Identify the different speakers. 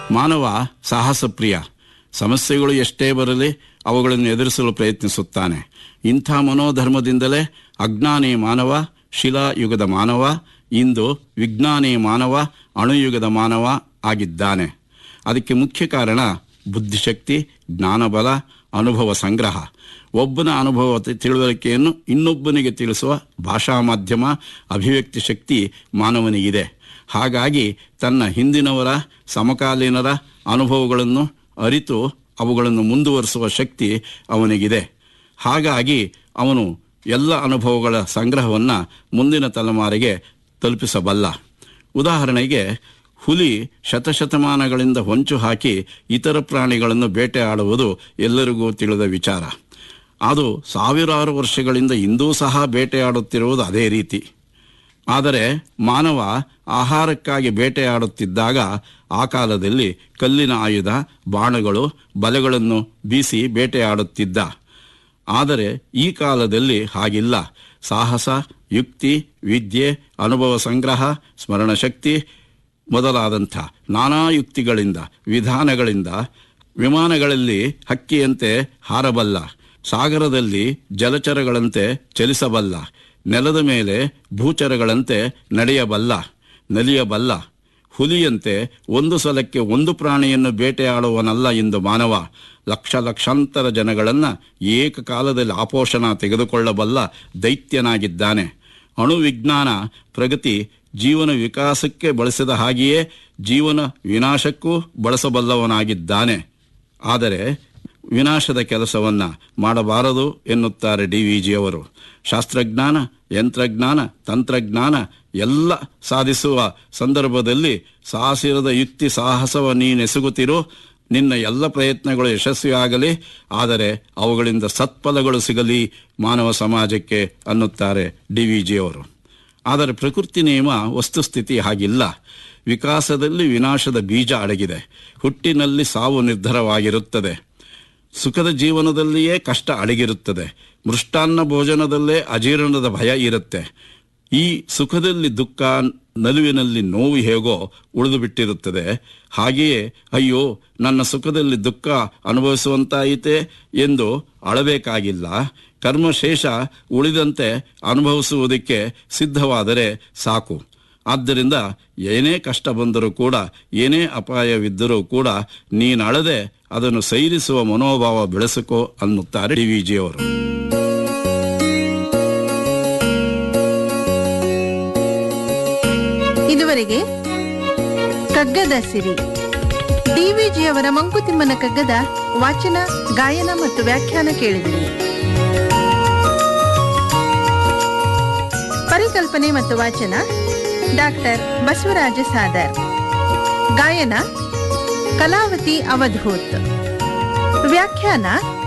Speaker 1: ಮಾನವ ಸಾಹಸಪ್ರಿಯ ಸಮಸ್ಯೆಗಳು ಎಷ್ಟೇ ಬರಲಿ ಅವುಗಳನ್ನು ಎದುರಿಸಲು ಪ್ರಯತ್ನಿಸುತ್ತಾನೆ ಇಂಥ ಮನೋಧರ್ಮದಿಂದಲೇ ಅಜ್ಞಾನಿ ಮಾನವ ಶಿಲಾಯುಗದ ಮಾನವ ಇಂದು ವಿಜ್ಞಾನಿ ಮಾನವ ಅಣುಯುಗದ ಮಾನವ ಆಗಿದ್ದಾನೆ ಅದಕ್ಕೆ ಮುಖ್ಯ ಕಾರಣ ಬುದ್ಧಿಶಕ್ತಿ ಜ್ಞಾನಬಲ ಅನುಭವ ಸಂಗ್ರಹ ಒಬ್ಬನ ಅನುಭವ ತಿ- ತಿಳುವಳಿಕೆಯನ್ನು ಇನ್ನೊಬ್ಬನಿಗೆ ತಿಳಿಸುವ ಭಾಷಾ ಮಾಧ್ಯಮ ಅಭಿವ್ಯಕ್ತಿ ಶಕ್ತಿ ಮಾನವನಿಗಿದೆ ಹಾಗಾಗಿ ತನ್ನ ಹಿಂದಿನವರ ಸಮಕಾಲೀನರ ಅನುಭವಗಳನ್ನು ಅರಿತು ಅವುಗಳನ್ನು ಮುಂದುವರಿಸುವ ಶಕ್ತಿ ಅವನಿಗಿದೆ ಹಾಗಾಗಿ ಅವನು ಎಲ್ಲ ಅನುಭವಗಳ ಸಂಗ್ರಹವನ್ನು ಮುಂದಿನ ತಲೆಮಾರಿಗೆ ತಲುಪಿಸಬಲ್ಲ ಉದಾಹರಣೆಗೆ ಹುಲಿ ಶತಶತಮಾನಗಳಿಂದ ಹೊಂಚು ಹಾಕಿ ಇತರ ಪ್ರಾಣಿಗಳನ್ನು ಬೇಟೆಯಾಡುವುದು ಎಲ್ಲರಿಗೂ ತಿಳಿದ ವಿಚಾರ ಅದು ಸಾವಿರಾರು ವರ್ಷಗಳಿಂದ ಇಂದೂ ಸಹ ಬೇಟೆಯಾಡುತ್ತಿರುವುದು ಅದೇ ರೀತಿ ಆದರೆ ಮಾನವ ಆಹಾರಕ್ಕಾಗಿ ಬೇಟೆಯಾಡುತ್ತಿದ್ದಾಗ ಆ ಕಾಲದಲ್ಲಿ ಕಲ್ಲಿನ ಆಯುಧ ಬಾಣಗಳು ಬಲೆಗಳನ್ನು ಬೀಸಿ ಬೇಟೆಯಾಡುತ್ತಿದ್ದ ಆದರೆ ಈ ಕಾಲದಲ್ಲಿ ಹಾಗಿಲ್ಲ ಸಾಹಸ ಯುಕ್ತಿ ವಿದ್ಯೆ ಅನುಭವ ಸಂಗ್ರಹ ಸ್ಮರಣಶಕ್ತಿ ಮೊದಲಾದಂಥ ನಾನಾ ಯುಕ್ತಿಗಳಿಂದ ವಿಧಾನಗಳಿಂದ ವಿಮಾನಗಳಲ್ಲಿ ಹಕ್ಕಿಯಂತೆ ಹಾರಬಲ್ಲ ಸಾಗರದಲ್ಲಿ ಜಲಚರಗಳಂತೆ ಚಲಿಸಬಲ್ಲ ನೆಲದ ಮೇಲೆ ಭೂಚರಗಳಂತೆ ನಡೆಯಬಲ್ಲ ನಲಿಯಬಲ್ಲ ಹುಲಿಯಂತೆ ಒಂದು ಸಲಕ್ಕೆ ಒಂದು ಪ್ರಾಣಿಯನ್ನು ಬೇಟೆಯಾಡುವನಲ್ಲ ಇಂದು ಮಾನವ ಲಕ್ಷ ಲಕ್ಷಾಂತರ ಜನಗಳನ್ನು ಏಕಕಾಲದಲ್ಲಿ ಆಪೋಷಣ ತೆಗೆದುಕೊಳ್ಳಬಲ್ಲ ದೈತ್ಯನಾಗಿದ್ದಾನೆ ಅಣು ವಿಜ್ಞಾನ ಪ್ರಗತಿ ಜೀವನ ವಿಕಾಸಕ್ಕೆ ಬಳಸಿದ ಹಾಗೆಯೇ ಜೀವನ ವಿನಾಶಕ್ಕೂ ಬಳಸಬಲ್ಲವನಾಗಿದ್ದಾನೆ ಆದರೆ ವಿನಾಶದ ಕೆಲಸವನ್ನ ಮಾಡಬಾರದು ಎನ್ನುತ್ತಾರೆ ಡಿ ವಿ ಜಿಯವರು ಶಾಸ್ತ್ರಜ್ಞಾನ ಯಂತ್ರಜ್ಞಾನ ತಂತ್ರಜ್ಞಾನ ಎಲ್ಲ ಸಾಧಿಸುವ ಸಂದರ್ಭದಲ್ಲಿ ಸಾಹಸಿರದ ಯುಕ್ತಿ ಸಾಹಸವ ನೀನೆಸಗುತ್ತಿರು ನಿನ್ನ ಎಲ್ಲ ಪ್ರಯತ್ನಗಳು ಯಶಸ್ವಿಯಾಗಲಿ ಆದರೆ ಅವುಗಳಿಂದ ಸತ್ಫಲಗಳು ಸಿಗಲಿ ಮಾನವ ಸಮಾಜಕ್ಕೆ ಅನ್ನುತ್ತಾರೆ ಡಿ ವಿ ಜಿಯವರು ಆದರೆ ಪ್ರಕೃತಿ ನಿಯಮ ವಸ್ತುಸ್ಥಿತಿ ಹಾಗಿಲ್ಲ ವಿಕಾಸದಲ್ಲಿ ವಿನಾಶದ ಬೀಜ ಅಡಗಿದೆ ಹುಟ್ಟಿನಲ್ಲಿ ಸಾವು ನಿರ್ಧಾರವಾಗಿರುತ್ತದೆ ಸುಖದ ಜೀವನದಲ್ಲಿಯೇ ಕಷ್ಟ ಅಡಗಿರುತ್ತದೆ ಮೃಷ್ಟಾನ್ನ ಭೋಜನದಲ್ಲೇ ಅಜೀರ್ಣದ ಭಯ ಇರುತ್ತೆ ಈ ಸುಖದಲ್ಲಿ ದುಃಖ ನಲುವಿನಲ್ಲಿ ನೋವು ಹೇಗೋ ಉಳಿದು ಬಿಟ್ಟಿರುತ್ತದೆ ಹಾಗೆಯೇ ಅಯ್ಯೋ ನನ್ನ ಸುಖದಲ್ಲಿ ದುಃಖ ಅನುಭವಿಸುವಂತಾಯಿತೆ ಎಂದು ಅಳಬೇಕಾಗಿಲ್ಲ ಕರ್ಮಶೇಷ ಉಳಿದಂತೆ ಅನುಭವಿಸುವುದಕ್ಕೆ ಸಿದ್ಧವಾದರೆ ಸಾಕು ಆದ್ದರಿಂದ ಏನೇ ಕಷ್ಟ ಬಂದರೂ ಕೂಡ ಏನೇ ಅಪಾಯವಿದ್ದರೂ ಕೂಡ ನೀನಳದೆ ಅದನ್ನು ಸೈರಿಸುವ ಮನೋಭಾವ ಬೆಳೆಸಿಕೋ ಅನ್ನುತ್ತಾರೆ ಡಿ ವಿ ಜಿಯವರು
Speaker 2: ಇದುವರೆಗೆ ಕಗ್ಗದ ಸಿರಿ ಡಿವಿಜಿಯವರ ಮಂಕುತಿಮ್ಮನ ಕಗ್ಗದ ವಾಚನ ಗಾಯನ ಮತ್ತು ವ್ಯಾಖ್ಯಾನ ಕೇಳಿದಿರಿ ಪರಿಕಲ್ಪನೆ ಮತ್ತು ವಾಚನ ಡಾಕ್ಟರ್ ಬಸವರಾಜ ಸಾದರ್ ಗಾಯನ ಕಲಾವತಿ ಅವಧೂತ್ ವ್ಯಾಖ್ಯಾನ